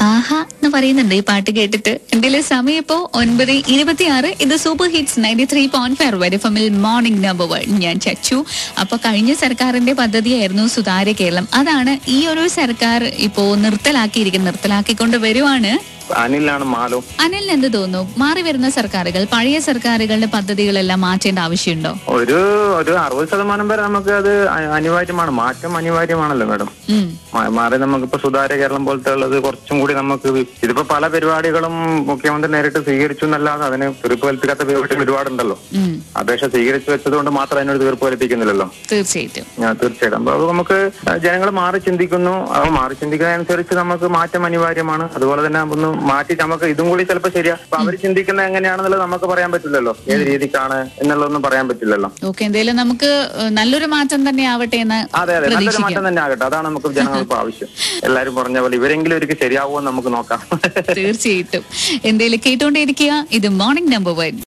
ആഹാ എന്ന് പറയുന്നുണ്ട് ഈ പാട്ട് കേട്ടിട്ട് എന്റെ സമയം ഇപ്പോ ഒൻപത് ഇരുപത്തിയാറ് ഇത് super hits ninety three point five വരെ ഫമിൽ മോർണിംഗ് നമ്പർ വൺ ഞാൻ ചച്ചു അപ്പൊ കഴിഞ്ഞ സർക്കാരിന്റെ പദ്ധതിയായിരുന്നു സുതാര്യ കേരളം അതാണ് ഈ ഒരു സർക്കാർ ഇപ്പോ നിർത്തലാക്കിയിരിക്കുന്നത് നിർത്തലാക്കിക്കൊണ്ട് വരുവാണ് അനിലാണ് മാലോ അനിലിന് എന്ത് തോന്നുന്നു മാറി വരുന്ന സർക്കാരുകൾ പഴയ സർക്കാരുകളുടെ പദ്ധതികളെല്ലാം മാറ്റേണ്ട ആവശ്യമുണ്ടോ ഒരു ഒരു അറുപത് ശതമാനം വരെ നമുക്ക് അത് അ- അനിവാര്യമാണ് മാറ്റം അനിവാര്യമാണല്ലോ മാഡം ഉം മാ- മാറി നമുക്കിപ്പോ സുതാര്യ കേരളം പോലത്തെ ഉള്ളത് കുറച്ചും കൂടി നമുക്ക് വി- ഇതിപ്പോ പല പരിപാടികളും മുഖ്യമന്ത്രി നേരിട്ട് സ്വീകരിച്ചു എന്നല്ലാതെ അതിന് തീർപ്പ് കൽപ്പിക്കാത്ത പരിപാടികൾ ഒരുപാടുണ്ടല്ലോ ഉം അപേക്ഷ സ്വീകരിച്ചു വെച്ചതുകൊണ്ട് മാത്രം അതിനൊരു തീർപ്പ് കൽപ്പിക്കുന്നില്ലല്ലോ തീർച്ചയായിട്ടും ഞാൻ തീർച്ചയായിട്ടും അപ്പൊ അത് നമുക്ക് ജനങ്ങൾ മാറി ചിന്തിക്കുന്നു അത് മാറി ചിന്തിക്കുന്നതനുസരിച്ച് നമുക്ക് മാറ്റം അനിവാര്യമാണ് അതുപോലെ തന്നെ ഒന്ന് മാറ്റി നമുക്ക് ഇതും കൂടി ചിലപ്പോൾ ശരിയാ അപ്പൊ അവർ ചിന്തിക്കുന്നത് എങ്ങനെയാണെന്നുള്ളത് നമുക്ക് പറയാൻ പറ്റില്ലല്ലോ ഏത് രീതിക്കാണ് എന്നുള്ളതൊന്നും പറയാൻ പറ്റില്ലല്ലോ ഓക്കെ എന്തായാലും നമുക്ക് ഏഹ്, നല്ലൊരു മാറ്റം തന്നെ ആവട്ടെ എന്ന് അതെ അതെ നല്ലൊരു പ്രതീക്ഷിക്കാം മാറ്റം തന്നെ ആകട്ടെ അതാണ് നമുക്ക് ജനങ്ങൾക്ക് ആവശ്യം എല്ലാരും പറഞ്ഞ പോലെ ഇവരെങ്കിലും ഒരിക്കൽ ശരിയാവുമോ എന്ന് നമുക്ക് നോക്കാം തീർച്ചയായിട്ടും എന്തേലും കേട്ടോണ്ടേയിരിക്കുക ഇത് മോർണിംഗ് നമ്പർ വൺ